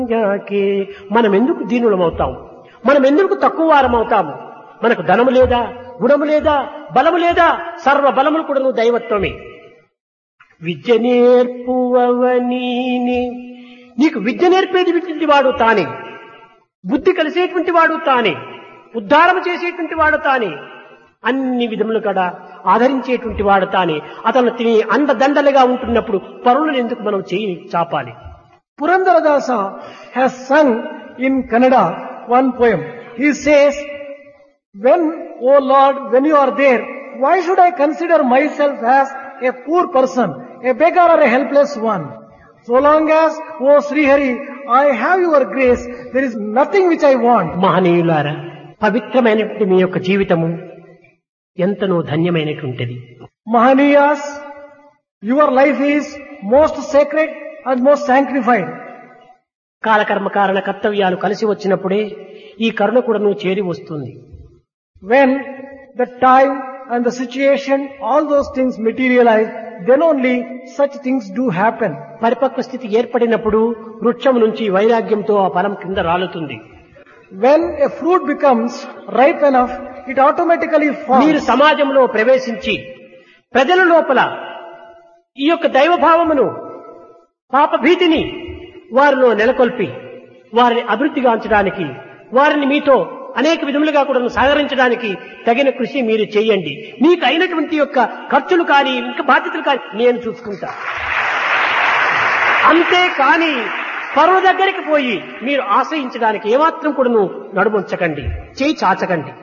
యాకే మనం ఎందుకు దీనులమవుతాం మనం ఎందుకు తక్కువ వారం అవుతాము మనకు ధనము లేదా గుణము లేదా బలము లేదా సర్వ బలములు కూడా నువ్వు దైవత్వమే విద్య నేర్పువనీని నీకు విద్య నేర్పేటువంటి వాడు తానే బుద్ధి కలిసేటువంటి వాడు తానే ఉద్ధారం చేసేటువంటి వాడు తానే అన్ని విధములు కూడా ఆదరించేటువంటి వాడు తానే అతను తిని అండదండలుగా ఉంటున్నప్పుడు పరులను ఎందుకు మనం చేయి చాపాలి Purandaradasa has sung in Kannada one poem. He says, When, O Lord, when you are there, why should I consider myself as a poor person, a beggar or a helpless one? So long as, O Srihari, I have your grace, there is nothing which I want. మహనీయులారా పవిత్రమైనటువంటి మీ యొక్క జీవితము ఎంతనో ధన్యమైనటువంటిది Mahaniyas, your life is most sacred and most sanctified. కాలకర్మ కారణ కర్తవ్యాలు కలిసి వచ్చినప్పుడే ఈ కరుణ కూడా నువ్వు చేరి వస్తుంది When the time and the situation, all those things materialize, then only such things do happen. పరిపక్వ స్థితి ఏర్పడినప్పుడు వృక్షం నుంచి వైరాగ్యంతో ఆ ఫలం కింద రాలుతుంది When a fruit becomes ripe enough, it automatically మీరు falls. సమాజంలో ప్రవేశించి ప్రజల లోపల ఈ యొక్క దైవభావమును పాపభీతిని వారిలో నెలకొల్పి వారిని అభివృద్ధిగాంచడానికి వారిని మీతో అనేక విధములుగా కూడా సహకరించడానికి తగిన కృషి మీరు చేయండి మీకు అయినటువంటి యొక్క ఖర్చులు కానీ ఇంకా బాధ్యతలు కానీ నేను చూసుకుంటా అంతే కానీ పరుల దగ్గరికి పోయి మీరు ఆశ్రయించడానికి ఏమాత్రం కూడా నడుముంచకండి చేయి చాచకండి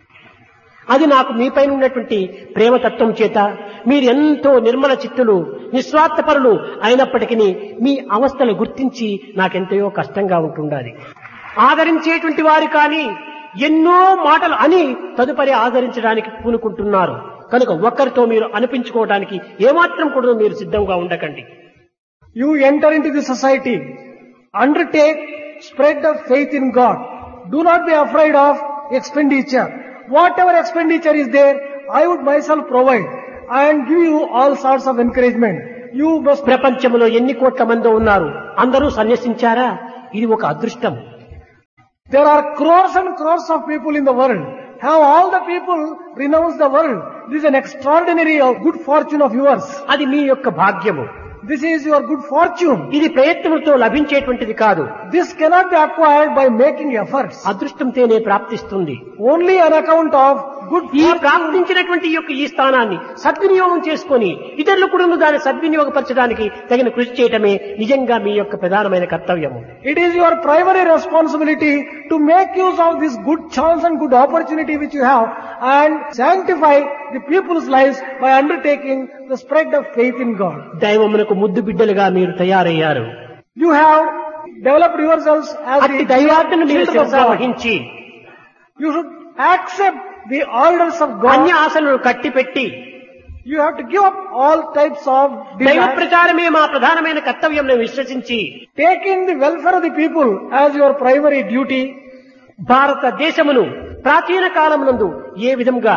అది నాకు మీపైన ఉన్నటువంటి ప్రేమతత్వం చేత మీరు ఎంతో నిర్మల చిత్తులు నిస్వార్థపరులు అయినప్పటికీ మీ అవస్థలు గుర్తించి నాకెంతయో కష్టంగా ఉంటుండాలి ఆదరించేటువంటి వారు కానీ ఎన్నో మాటలు అని తదుపరి ఆదరించడానికి పూనుకుంటున్నారు కనుక ఒక్కరితో మీరు అనిపించుకోవడానికి ఏమాత్రం కూడా మీరు సిద్ధంగా ఉండకండి You enter into the society, undertake spread the faith in God. Do not be afraid of expenditure. Whatever expenditure is there, I would myself provide and give you all sorts of encouragement. You must ప్రపంచంలో ఎన్ని కోట్ల మంది ఉన్నారు అందరూ సన్యసించారా ఇది ఒక అదృష్టం There are crores and crores of people in the world. Have all the people renounced the world. This is an extraordinary uh, good fortune of yours. అది మీ యొక్క భాగ్యము This is your good fortune. ఇది ప్రయత్నంతో లభించేటువంటిది కాదు This cannot be acquired by making efforts. అదృష్టంతోనే ప్రాప్తిస్తుంది Only on account of good ఈ fortune. ప్రాప్తించినటువంటి ఈ యొక్క ఈ స్థానాన్ని సద్వినియోగం చేసుకొని ఇతరులు కూడా దాన్ని సద్వినియోగపరచడానికి తగిన కృషి చేయటమే నిజంగా మీ యొక్క ప్రధానమైన కర్తవ్యము It is your primary responsibility to make use of this good chance and good opportunity which you have and sanctify the people's lives by undertaking the spread of faith in God. దైవమునకు ముద్దు బిడ్డలుగా మీరు తయారయ్యారు You have developed yourselves as అట్టి the దైవాజ్ఞను మీరు children of శిరసా God. వహించి You should accept the orders of అన్య God. ఆశలను కట్టిపెట్టి You have to give up all types of దైవ desires. ప్రచారమే మా ప్రధానమైన కర్తవ్యం విశ్వసించి Taking the welfare of the people as your primary duty. భారతదేశమును ప్రాచీన కాలమునందు ఏ విధంగా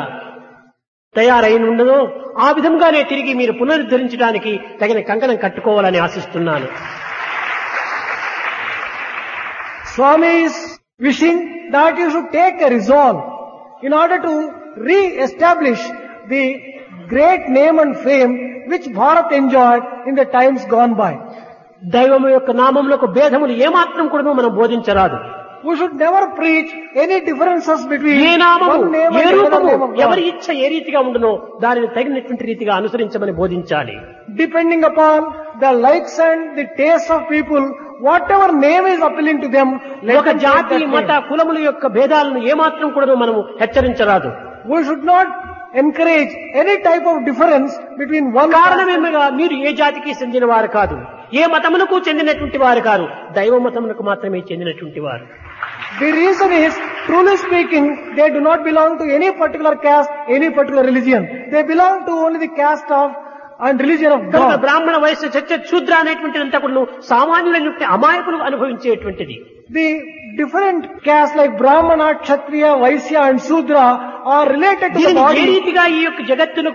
తయారై ఉండదో ఆ విధంగానే తిరిగి మీరు పునరుద్ధరించడానికి తగిన కంకణం కట్టుకోవాలని ఆశిస్తున్నాను Swami is wishing that you should take a resolve in order to re-establish the great name and fame which Bharat enjoyed in the times gone by. దైవము యొక్క నామములకు భేదములు ఏమాత్రం కూడా మనం బోధించరాదు We should never preach any differences between ఏ నామము one name A and another రూపము name of ఎవరి God. ఇచ్చ ఏ రీతిగా ఉండునో దానిని తగినటువంటి రీతిగా అనుసరించమని బోధించాలి Depending upon the likes and the tastes of people, whatever name is appealing to them, let ఒక them take జాతి that మత name. కులముల యొక్క భేదాలను ఏమాత్రం కూడా మనము హెచ్చరించరాదు We should not encourage any type of difference between one కారణమేమగా మీరు ఏ జాతికి చెందిన వారు కాదు ఏ మతమునకు చెందినటువంటి వారు కాదు దైవ మతమునకు మాత్రమే చెందినటువంటి వారు The reason is, truly speaking, they do not belong to any particular caste, any particular religion. They belong to only the caste of and religion of కనుక God. బ్రాహ్మణ వయస్సు చర్చ శూద్ర అనేటువంటిదంతా కూడా సామాన్యులైనటువంటి అమాయకులు అనుభవించేటువంటిది The different castes like Brahmana, Kshatriya, Vaisya and Sudra are related to the దీనిని ఏ body. రీతిగా ఈ యొక్క జగత్తునకు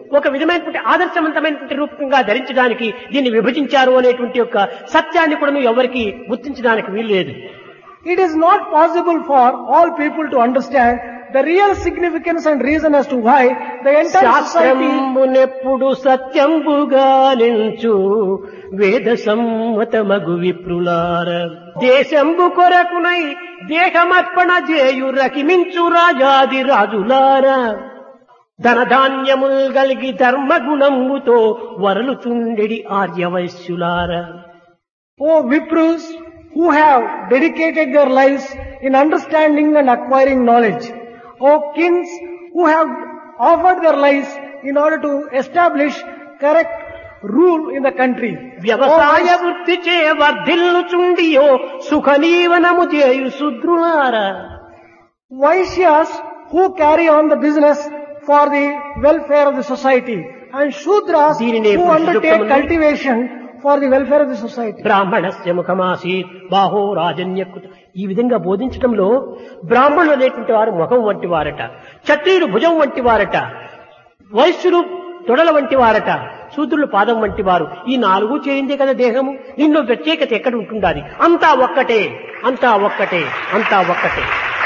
ఒక విధమైనటువంటి ఆదర్శవంతమైనటువంటి రూపంగా ధరించడానికి దీన్ని విభజించారు అనేటువంటి యొక్క సత్యాన్ని కూడా ఎవరికి గుర్తించడానికి వీల్లేదు It is not possible for all people to understand the real significance and reason as to why the entire society శాస్త్రంబునెప్పుడు సత్యంబుగా నించు వేద సమ్మతమగు విప్రులార దేశంబు కొరకునై దేహమర్పణ చేయు రకిమించు రాజాది రాజులారా ధనధాన్యముల్ గలిగి ధర్మగుణముతో వరలుచుండెడి ఆర్యవైశ్యులారా Oh, Viprus who have dedicated their lives in understanding and acquiring knowledge. Oh, kings who have offered their lives in order to establish correct rule in the country. వ్యవసాయ వృత్తి చే వర్ధిల్లుచుండియో సుఖనీవనము చేయు శుద్రులారా Vaishyas who carry on the business for the welfare of the society. And Shudras దీనినే who పురుష undertake సూక్తములు. cultivation for the welfare of the society. బ్రాహ్మణస్య ముఖమాసీత్ బాహో రాజన్యకృత ఈ విధంగా బోధించడంలో బ్రాహ్మణులు అనేటువంటి వారు ముఖం వంటి వారట క్షత్రియుడు భుజం వంటి వారట వైశ్యులు తొడల వంటి వారట శూద్రులు పాదం వంటి వారు ఈ నాలుగు చేరిందే కదా దేహము దీనిలో ప్రత్యేకత ఎక్కడ ఉంటుండాలి అంతా ఒక్కటే అంతా ఒక్కటే అంతా ఒక్కటే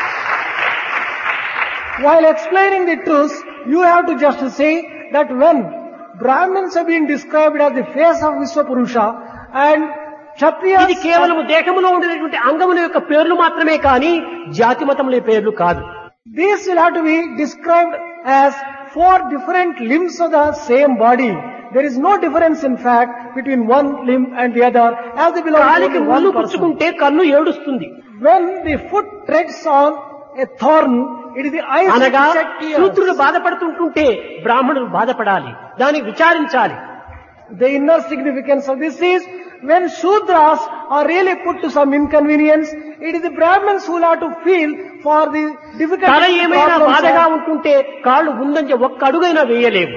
While explaining the truth, you have to just say that when Brahmins have been described as the face of Vishwapurusha and ఇది Kshatriyas కేవలం దేహములో ఉండేటువంటి అంగముల యొక్క పేర్లు మాత్రమే కానీ జాతి మతముల పేర్లు కాదు these will have to be described as four different limbs of the same body. There is no difference in fact between one limb and the other as they belong to కాలికి only ముళ్ళు one person. పుచ్చుకుంటే కన్ను ఏడుస్తుంది When the foot treads on a thorn, it is the eyes అనగా which shed tears. శూద్రులు బాధపడుతుంటుంటే బ్రాహ్మణులు బాధపడాలి దాన్ని విచారించాలి The inner significance of this is when Shudras are really put to some inconvenience, it is the Brahmins who will have to feel for the తల difficult ఏమైనా బాధగా problems. ఉంటుంటే కాళ్ళు ముందంజ ఒక్క అడుగైనా వేయలేవు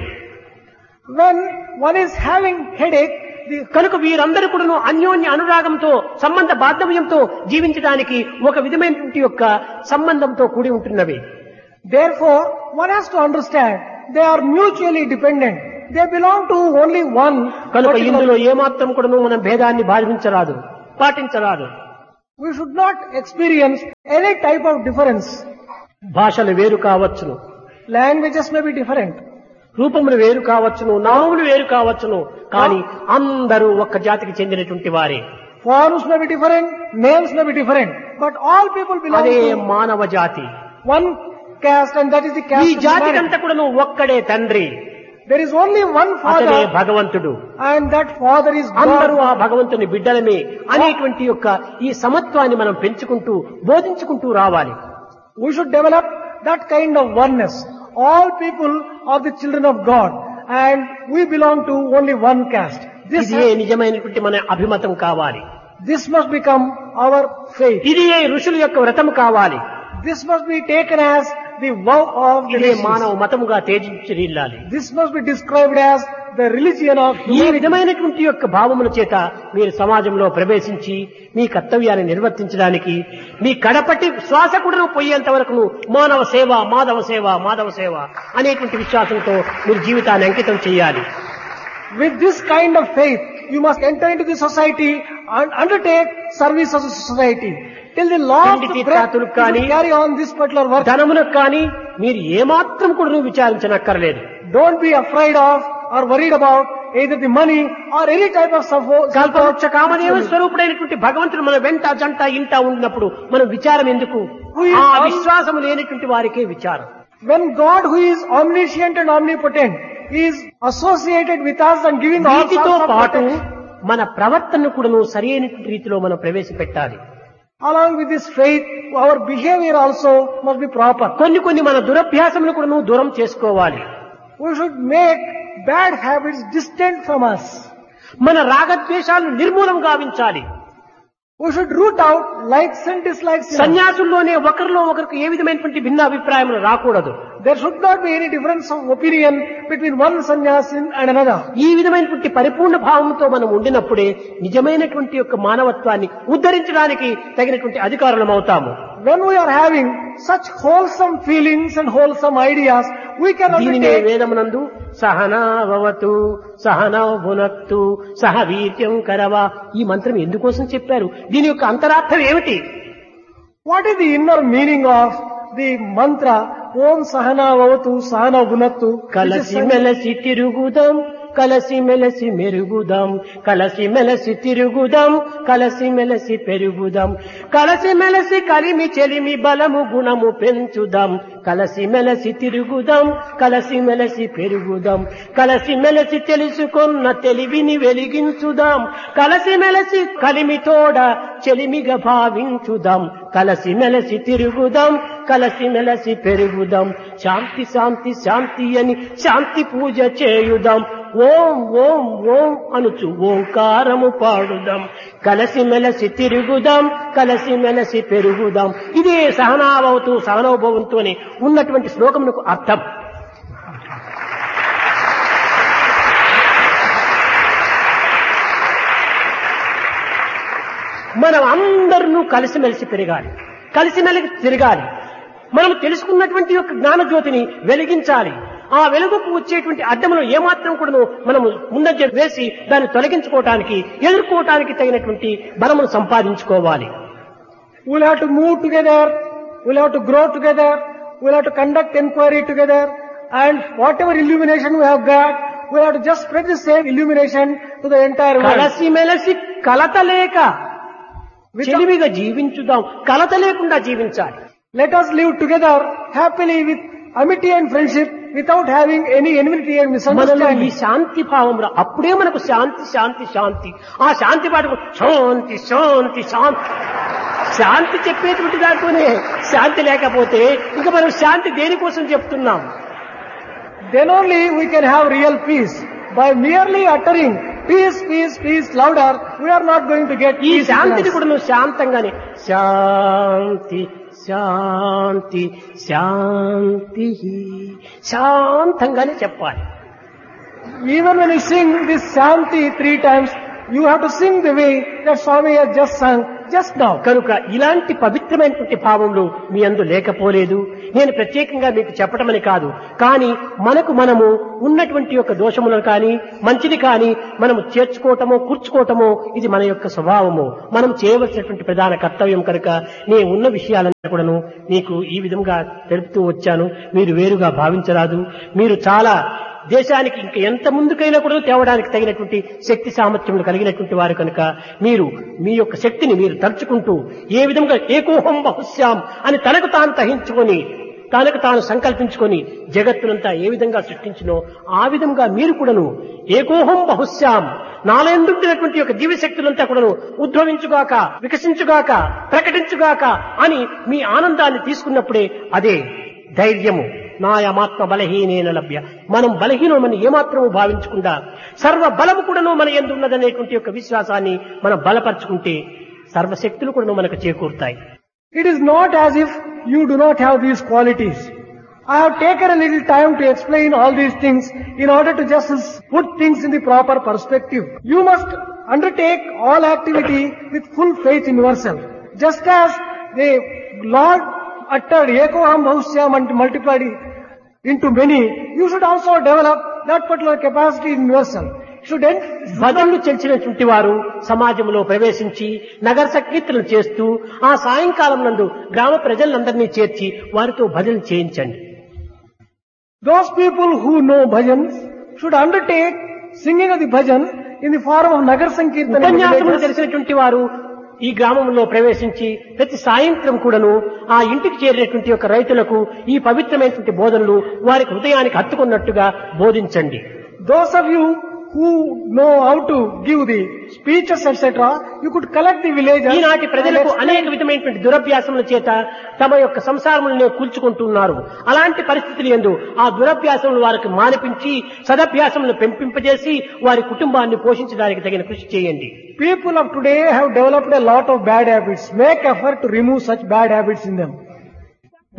of- When one is having headache, the కనుక వీరందరూ కూడా అన్యోన్య అనురాగంతో సంబంధ బాంధవ్యంతో జీవించడానికి ఒక విధమైనటువంటి యొక్క సంబంధంతో కూడి ఉంటున్నవి Therefore, one has to understand they are mutually dependent. They belong to only one. కనుక particular- ఇందులో ఏమాత్రం కూడా మనం భేదాన్ని భావించరాదు పాటించరాదు We should not experience any type of difference. భాషలు వేరు కావచ్చును Languages may be different. రూపములు వేరు కావచ్చును నామములు వేరు కావచ్చును కానీ అందరూ ఒక్క జాతికి చెందినటువంటి వారే Forms may be different, names may be different, but all people belong అదే to మానవ జాతి one caste and that is the ఈ caste of జాతికంతా humanity. కూడా ఒక్కడే తండ్రి There is only one అతనే father భగవంతుడు and that father is అందరూ God. ఆ భగవంతుని బిడ్డలమే అనేటువంటి యొక్క ఈ సమత్వాన్ని మనం పెంచుకుంటూ బోధించుకుంటూ రావాలి We should develop that kind of oneness. All people are the children of God and we belong to only one caste. This, ఇదే నిజమైనటువంటి మన అభిమతం కావాలి this must become our faith. ఇది ఋషుల యొక్క వ్రతం కావాలి This must be taken as the vow of the ఇదే rishis. మానవ మతముగా తేజించిల్లాలి This must be described as the religion of ఈ humanity. విధమైనటువంటి యొక్క భావముల చేత మీరు సమాజంలో ప్రవేశించి మీ కర్తవ్యాన్ని నిర్వర్తించడానికి మీ కడపటి శ్వాస కూడా పోయేంత వరకు మానవ సేవ మాధవ సేవ మాధవ సేవ అనేటువంటి విశ్వాసంతో మీరు జీవితాన్ని అంకితం చేయాలి With this kind of faith, you must enter into the society and undertake service of the society. Till the last తిండి breath, తీర్థాతులకు you కానీ, should carry on this particular work. ధనమునకు కానీ మీరు ఏమాత్రం కూడా నువ్వు విచారించనక్కర్లేదు Don't be afraid of or worried about either the money or any type of support. కల్పవృక్ష కామదేవ స్వరూపుడైనటువంటి భగవంతుడు మన వెంట జంట ఇంట ఉండినప్పుడు మనం విచారం ఎందుకు ఆ విశ్వాసం లేనటువంటి వారికే విచారం When God who is omniscient and omnipotent is associated with us and giving all వీటితో sorts of పాటు protection, మన ప్రవర్తనను కూడాను సరైనటువంటి రీతిలో మనం ప్రవేశపెట్టాలి along with this faith, our behavior also must be proper. కొన్ని కొన్ని మన దురభ్యాసములు కూడాను దూరం చేసుకోవాలి We should make bad habits distant from us. మన రాగద్వేషాలను నిర్మూలం గావించాలి We should root out likes and dislikes. in us. సన్యాసుల్లోనే ఒకరిలో ఒకరికి ఏ విధమైనటువంటి భిన్న అభిప్రాయములు రాకూడదు There should not be any difference of opinion between one sannyasin and another. ఈ విధమైనటువంటి పరిపూర్ణ భావంతో మనం ఉండినప్పుడే నిజమైనటువంటి యొక్క మానవత్వాన్ని ఉద్ధరించడానికి తగినటువంటి అధికారులం అవుతాము When we are having such wholesome feelings and wholesome ideas, we can దీనినే undertake వేదమునందు సహనావతు సహనౌ భునక్తు సహ వీర్యం కరవా ఈ మంత్రం ఎందుకోసం చెప్పారు దీని యొక్క అంతరార్థం ఏమిటి What is the inner meaning of the mantra Om Sahana Vavatu Sahana Bhunattu? which is కలసి sung- మెలసి తిరుగుదాం కలసి మెలసి మెరుగుదాం కలసి మెలసి తిరుగుదాం కలసి మెలసి పెరుగుదాం కలసి మెలసి కలిమి చెలిమి బలము గుణము పెంచుదాం కలసి మెలసి తిరుగుదాం కలసి మెలసి పెరుగుదాం కలసి మెలసి తెలుసుకున్న తెలివిని వెలిగించుదాం కలసి మెలసి కలిమి తోడ చెలిమిగా భావించుదాం కలసి మెలసి తిరుగుదాం కలసి మెలసి పెరుగుదాం శాంతి శాంతి శాంతి అని శాంతి పూజ చేయుదాం ఓం ఓం ఓం అనుచు ఓంకారము పాడుదాం కలసి మెలసి తిరుగుదాం కలసి మెలసి పెరుగుదాం ఇదే సహనాభవతు సహనోభవంతో ఉన్నటువంటి శ్లోకమునకు అర్థం మనం అందరినూ కలిసిమెలిసి పెరగాలి కలిసిమెలిసి తిరగాలి మనం తెలుసుకున్నటువంటి యొక్క జ్ఞానజ్యోతిని వెలిగించాలి ఆ వెలుగుకు వచ్చేటువంటి అడ్డమును ఏమాత్రం కూడా మనము ముందంజ వేసి దాన్ని తొలగించుకోవటానికి ఎదుర్కోవటానికి తగినటువంటి బలమును సంపాదించుకోవాలి We'll have to move together, we'll have to grow together, we'll have to conduct inquiry together, and whatever illumination we have got, we'll have to just spread the same illumination to the entire world. కలిసిమెలిసి కలత లేక Without- చెలిమిగా జీవించుదాం కలత లేకుండా జీవించాలి Let us live together happily with amity and friendship without having any enmity and మనలో ఈ misunderstanding. శాంతి భావంలో అప్పుడే మనకు శాంతి శాంతి శాంతి ఆ శాంతి పాటకు శాంతి శాంతి శాంతి శాంతి చెప్పేటువంటి దాంట్లోనే శాంతి లేకపోతే ఇంకా మనం శాంతి దేనికోసం చెప్తున్నాం Then only we can have real peace. By merely uttering peace, peace, peace louder, we are not going to get ఈ peace. within శాంతిని us. కూడా నువ్వు శాంతంగానే శాంతి శాంతి శాంతి శాంతంగానే చెప్పాలి Even when you sing this Shanti three times, you have to sing the way that Swami has just sung just now. కనుక ఇలాంటి పవిత్రమైనటువంటి భావంలో మీ అందు లేకపోలేదు నేను ప్రత్యేకంగా మీకు చెప్పటమని కాదు కానీ మనకు మనము ఉన్నటువంటి యొక్క దోషములను కానీ మంచిని కానీ మనము చేర్చుకోవటమో కూర్చుకోవటమో ఇది మన యొక్క స్వభావము మనం చేయవలసినటువంటి ప్రధాన కర్తవ్యం కనుక నేను ఉన్న విషయాలన్నీ కూడాను మీకు ఈ విధంగా తెలుపుతూ వచ్చాను మీరు వేరుగా భావించరాదు మీరు చాలా దేశానికి ఇంకా ఎంత ముందుకైనా కూడా తేవడానికి తగినటువంటి శక్తి సామర్థ్యములు కలిగినటువంటి వారు కనుక మీరు మీ యొక్క శక్తిని మీరు తలుచుకుంటూ ఏ విధంగా ఏకోహం బహుశ్యాం అని తనకు తాను తహించుకొని తనకు తాను సంకల్పించుకొని జగత్తునంతా ఏ విధంగా సృష్టించినో ఆ విధంగా మీరు కూడాను ఏకోహం బహుశ్యాం నాలందుండినటువంటి యొక్క దివ్యశక్తులంతా కూడాను ఉద్భవించుగాక వికసించుగాక ప్రకటించుగాక అని మీ ఆనందాన్ని తీసుకున్నప్పుడే అదే ధైర్యము నాయమాత్మ బలహీనేన లభ్య మనం బలహీనమని ఏమాత్రము భావించకుండా సర్వ బలము కూడాను మన ఎందు ఉన్నదనేటువంటి యొక్క విశ్వాసాన్ని మనం బలపరుచుకుంటే సర్వశక్తులు కూడా మనకు చేకూరుతాయి It is not as if you do not have these qualities. I have taken a little time to explain all these things in order to just put things in the proper perspective. You must undertake all activity with full faith in yourself. Just as the Lord uttered Ekoham Bhahusyam and multiplied it into many, you should also develop that particular capacity in yourself. You should end, భజనలు చెంచినటువంటి వారు సమాజంలో ప్రవేశించి నగర సంకీర్తనలు చేస్తూ ఆ సాయంకాలం నందు గ్రామ ప్రజలందరినీ చేర్చి వారితో భజన చేయించండి Those people who know bhajans should undertake singing of the bhajan in the form of Nagar Sankirtan. in ఉపన్యాసములు villages. తెలిసినటువంటి వారు ఈ గ్రామంలో ప్రవేశించి ప్రతి సాయంత్రం కూడాను ఆ ఇంటికి చేరినటువంటి యొక్క రైతులకు ఈ పవిత్రమైనటువంటి బోధనలు వారికి హృదయానికి హత్తుకున్నట్టుగా బోధించండి Those of you who know how to give the speeches etc., you could collect the villagers. ఈనాటి ప్రజలకు and అనేక విధమైనటువంటి దురభ్యాసముల చేత తమ యొక్క సంసారములను కూల్చుకుంటున్నారు అలాంటి పరిస్థితులు ఎందు ఆ దురభ్యాసములు వారికి మానిపించి సదభ్యాసములను పెంపింపజేసి వారి కుటుంబాన్ని పోషించడానికి తగిన కృషి చేయండి People of today have developed a lot of bad habits. Make effort to remove such bad habits in them.